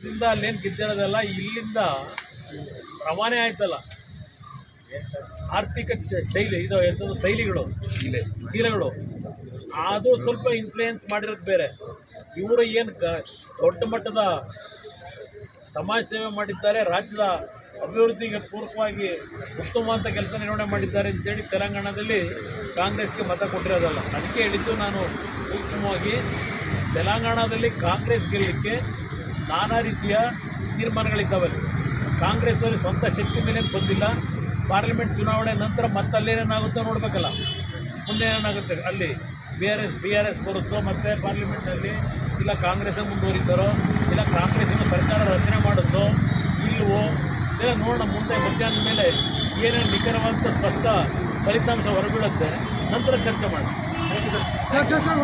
ಇಂದ ಅಲ್ಲೇನು ಗೆದ್ದಿರೋದಲ್ಲ ಇಲ್ಲಿಂದ ರವಾನೆ ಆಯ್ತಲ್ಲ ಆರ್ಥಿಕ ಚ- ಚೈಲಿ ಇದು ಎಂಥದ್ದು ತೈಲಿಗಳು ಚೀಲಗಳು ಅದು ಸ್ವಲ್ಪ ಇನ್ಫ್ಲೂಯೆನ್ಸ್ ಮಾಡಿರೋದು ಬೇರೆ ಇವರು ಏನು ಕ ದೊಡ್ಡ ಮಟ್ಟದ ಸಮಾಜ ಸೇವೆ ಮಾಡಿದ್ದಾರೆ ರಾಜ್ಯದ ಅಭಿವೃದ್ಧಿಗೆ ಪೂರಕವಾಗಿ ಉತ್ತಮವಾದ ಕೆಲಸ ನಿರ್ವಹಣೆ ಮಾಡಿದ್ದಾರೆ ಅಂತೇಳಿ ತೆಲಂಗಾಣದಲ್ಲಿ ಕಾಂಗ್ರೆಸ್ಗೆ ಮತ ಕೊಟ್ಟಿರೋದಲ್ಲ ಅದಕ್ಕೆ ಹೇಳಿದ್ದು ನಾನು ಸೂಕ್ಷ್ಮವಾಗಿ ತೆಲಂಗಾಣದಲ್ಲಿ ಕಾಂಗ್ರೆಸ್ ಗೆಲ್ಲಲಿಕ್ಕೆ ನಾನಾ ರೀತಿಯ ತೀರ್ಮಾನಗಳಿದ್ದಾವೆ ಕಾಂಗ್ರೆಸ್ ಅವರು ಸ್ವಂತ ಶಕ್ತಿ ಮೇಲೆ ಬಂದಿಲ್ಲ ಪಾರ್ಲಿಮೆಂಟ್ ಚುನಾವಣೆ ನಂತರ ಮತ್ತೆ ಅಲ್ಲೇನೇನಾಗುತ್ತೋ ನೋಡಬೇಕಲ್ಲ ಮುಂದೆ ಏನಾಗುತ್ತೆ ಅಲ್ಲಿ B R S B R S ಬರುತ್ತೋ ಮತ್ತು ಪಾರ್ಲಿಮೆಂಟ್ನಲ್ಲಿ ಇಲ್ಲ ಕಾಂಗ್ರೆಸ್ಸೇ ಮುಂದುವರಿತಾರೋ ಇಲ್ಲ ಕಾಂಗ್ರೆಸ್ಸಿನ ಸರ್ಕಾರ ರಚನೆ ಮಾಡುತ್ತೋ ಇಲ್ವೋ ಇದೆಲ್ಲ ನೋಡೋಣ ಮುಂದೆ ಮಧ್ಯಾಹ್ನದ ಮೇಲೆ ಏನೇನು ನಿಖರವಾದ ಸ್ಪಷ್ಟ ಫಲಿತಾಂಶ ಹೊರಬೀಳುತ್ತೆ ನಂತರ ಚರ್ಚೆ ಮಾಡೋಣ ಸರ್